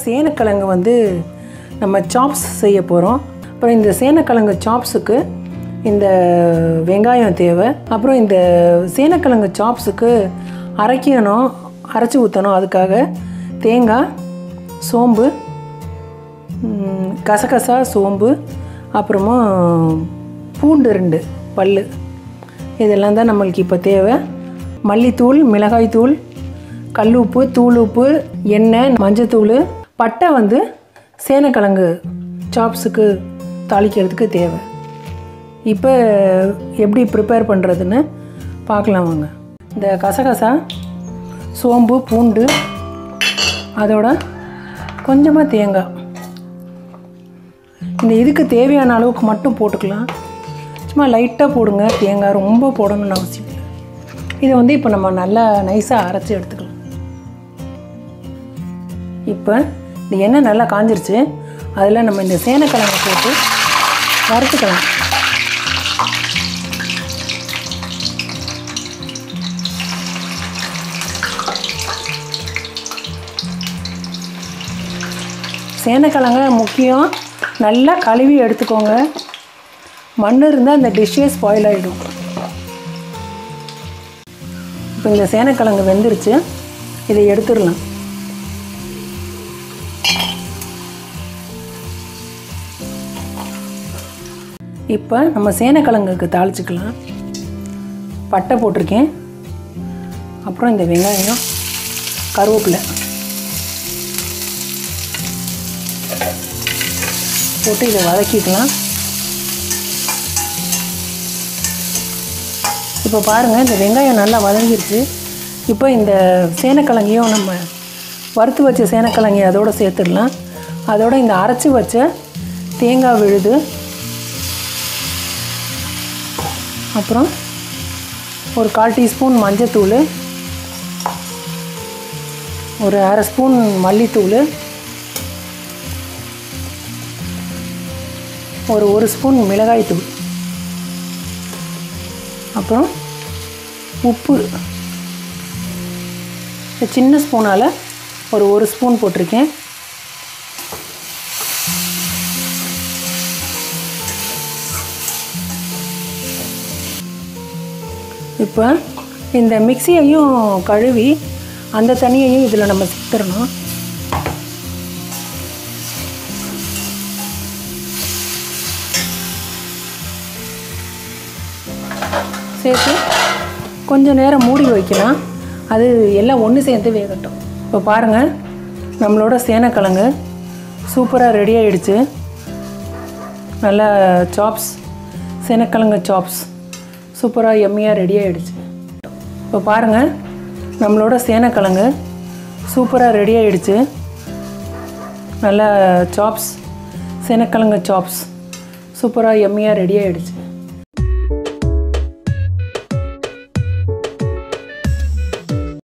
சேனக்கிழங்கு வந்து நம்ம சாப்ஸ் செய்ய போகிறோம் அப்புறம் இந்த சேனக்கிழங்கு சாப்ஸுக்கு இந்த வெங்காயம் தேவை அப்புறம் இந்த சேனக்கிழங்கு சாப்ஸுக்கு அரைக்கணும் அரைச்சி ஊற்றணும் அதுக்காக தேங்காய் சோம்பு ம், கசகசா சோம்பு அப்புறமா பூண்டு ரெண்டு பல் இதெல்லாம் தான் நம்மளுக்கு இப்போ தேவை மல்லித்தூள் மிளகாய்த்தூள் கல் உப்பு தூள் உப்பு எண்ணெய் மஞ்சத்தூள் பட்டை வந்து சேனக்கிழங்கு சாப்ஸுக்கு தாளிக்கிறதுக்கு தேவை இப்போ எப்படி ப்ரிப்பேர் பண்ணுறதுன்னு பார்க்கலாம் வாங்க இந்த கசகசா சோம்பு பூண்டு அதோட கொஞ்சமாக தேங்காய் இந்த இதுக்கு தேவையான அளவுக்கு மட்டும் போட்டுக்கலாம் சும்மா லைட்டாக போடுங்க தேங்காய் ரொம்ப போடணும்னு அவசியம் இல்லை இதை வந்து இப்போ நம்ம நல்லா நைஸாக அரைச்சி எடுத்துக்கலாம் இப்போ இந்த எண்ணெய் நல்லா காஞ்சிருச்சு அதில் நம்ம இந்த சேனக்கிழங்கை போட்டு வறுத்துக்கலாம் சேனக்கிழங்க முக்கியம் நல்லா கழுவி எடுத்துக்கோங்க மண் இருந்தால் அந்த டிஷ்ஷே ஸ்பாயில் ஆகிடும் இப்போ இந்த சேனக்கிழங்கு வெந்துருச்சு இதை எடுத்துடலாம் இப்போ நம்ம சேனக்கிழங்குக்கு தாளிச்சுக்கலாம் பட்டை போட்டிருக்கேன் அப்புறம் இந்த வெங்காயம் கருவேப்பிலை போட்டு இதை வதக்கிக்கலாம் இப்போ பாருங்கள் இந்த வெங்காயம் நல்லா வதங்கிருச்சு இப்போ இந்த சேனக்கிழங்கையும் நம்ம வறுத்து வச்ச சேனக்கிழங்கை அதோடு சேர்த்துடலாம் அதோட இந்த அரைச்சி வச்ச தேங்காய் விழுது அப்புறம் ஒரு கால் டீஸ்பூன் மஞ்சத்தூள் ஒரு அரை ஸ்பூன் மல்லித்தூள் ஒரு ஒரு ஸ்பூன் மிளகாய்த்தூள் அப்புறம் உப்பு இந்த சின்ன ஸ்பூனால் ஒரு ஒரு ஸ்பூன் போட்டிருக்கேன் இப்போ இந்த மிக்சியையும் கழுவி அந்த தண்ணியையும் இதில் நம்ம சேர்த்துடணும் சேர்த்து கொஞ்சம் நேரம் மூடி வைக்கலாம் அது எல்லாம் ஒன்று சேர்ந்து வேகட்டும் இப்போ பாருங்கள் நம்மளோட சேனக்கிழங்கு சூப்பராக ரெடி ஆயிடுச்சு நல்லா சாப்ஸ் சேனக்கிழங்கு சாப்ஸ் சூப்பராக எம்மியாக ரெடி ஆயிடுச்சு இப்போ பாருங்கள் நம்மளோட சேனக்கிழங்கு சூப்பராக ரெடி ஆயிடுச்சு நல்லா சாப்ஸ் சேனக்கிழங்கு சாப்ஸ் சூப்பராக எம்மியாக ரெடி ஆயிடுச்சு